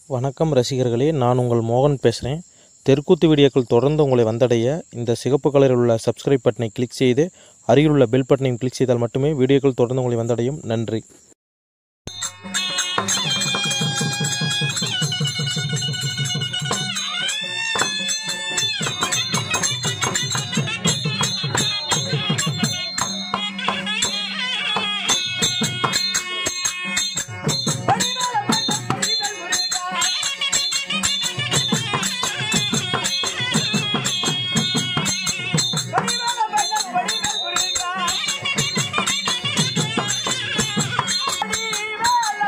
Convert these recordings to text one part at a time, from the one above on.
வணக்கம் ரசிகர்களே நான் உங்கள் மோகன் பேசுகிறேன் தெற்குத்து வீடியோக்கள் தொடர்ந்து உங்களை வந்தடைய இந்த சிகப்பு கலரில் உள்ள சப்ஸ்கிரைப் பட்டனை கிளிக் செய்து அருகில் உள்ள பெல் பட்டனையும் கிளிக் செய்தால் மட்டுமே வீடியோக்கள் தொடர்ந்து உங்களை வந்தடையும் நன்றி வடிவேல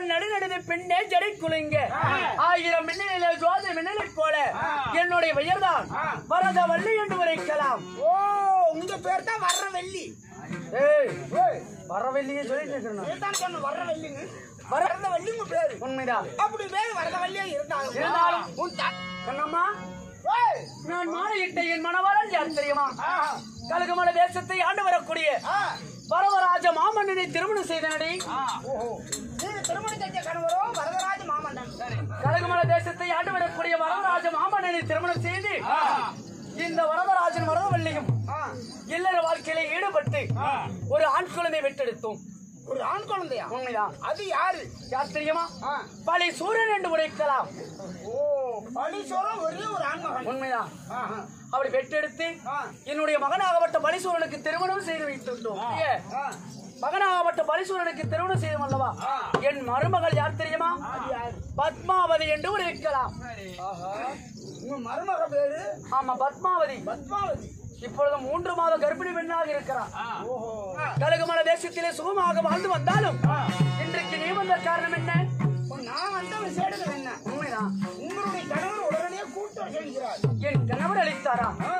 பொன் நடுநடுது பின்னே ஜடை குலுங்க ஆயிரம் மின்னலிலே ஜோதி மின்னலை போல என்னுடைய பெயர்தான் வரத வள்ளி என்று உரைக்கலாம் ஓ உங்க பேர் தான் வர்ற வெள்ளி ஏய் வரவில்லையே சொல்லிட்டு இருக்கிறேன் இதுதான் சொன்ன வர்ற வெள்ளின்னு வர்ற வெள்ளி உங்க பேரு உண்மைதான் அப்படி பேர் வர்ற வெள்ளியா இருந்தாலும் இருந்தாலும். உன் தா- கண்ணம்மா ஏய், நான் மாலையிட்ட என் மனவாளன் யார் தெரியுமா கழுகுமல தேசத்தை ஆண்டு வரக்கூடிய ஆ, வரவராஜ மாமன்னனை திருமணம் செய்தனடி ஓஹோ நீங்க திருமணம் செஞ்ச கணவரோ வரதராஜ மாமன்னன் கழுகுமல தேசத்தை ஆண்டு வரக்கூடிய வரவராஜ மாமன்னனை திருமணம் செய்து இந்த வரதராஜன் வரதவள்ளியும் ஆ, இல்லற வாழ்க்கையில ஈடுபட்டு ஒரு ஆண் குழந்தை பெற்றெடுத்தோம் ஒரு ஆண் குழந்தையா உண்மைதான் அது யாரு யார் தெரியுமா ஆ. பழி சூரியன் என்று உரைக்கலாம் ஓ பழீஸ்வரம் ஒரே ஒரு ஆண்மகன் உண்மைதான் ஆஹா. அப்படி பெற்றெடுத்து ஆ. என்னுடைய மகனாகப்பட்ட பரிசூரனுக்கு திருமணம் செய்து வைத்துள்ளோம் ஏ, ஆ, மகனாகப்பட்ட பரிசூரனுக்கு திருமணம் செய்தோம் அல்லவா ஆ. என் மருமகள் யார் தெரியுமா யாரு? பத்மாவதி என்று ஒரு வைக்கலாம் ஆஹா. உங்க மருமக பேரு ஆமா பத்மாவதி பத்மாவதி இப்பொழுது மூன்று மாத கர்ப்பிணி பெண்ணாக இருக்கிறார் ஓஹோ கழுகுமல தேசத்திலே சுகமாக வாழ்ந்து வந்தாலும் இன்றைக்கு நீ வந்த காரணம் என்ன இப்ப நான் வந்த விசேடம் என்ன உண்மைதான் உங்களுடைய கணவர் உடனடியே கூட்டம் செல்கிறார் என் கணவர் அளித்தாரா ஆ,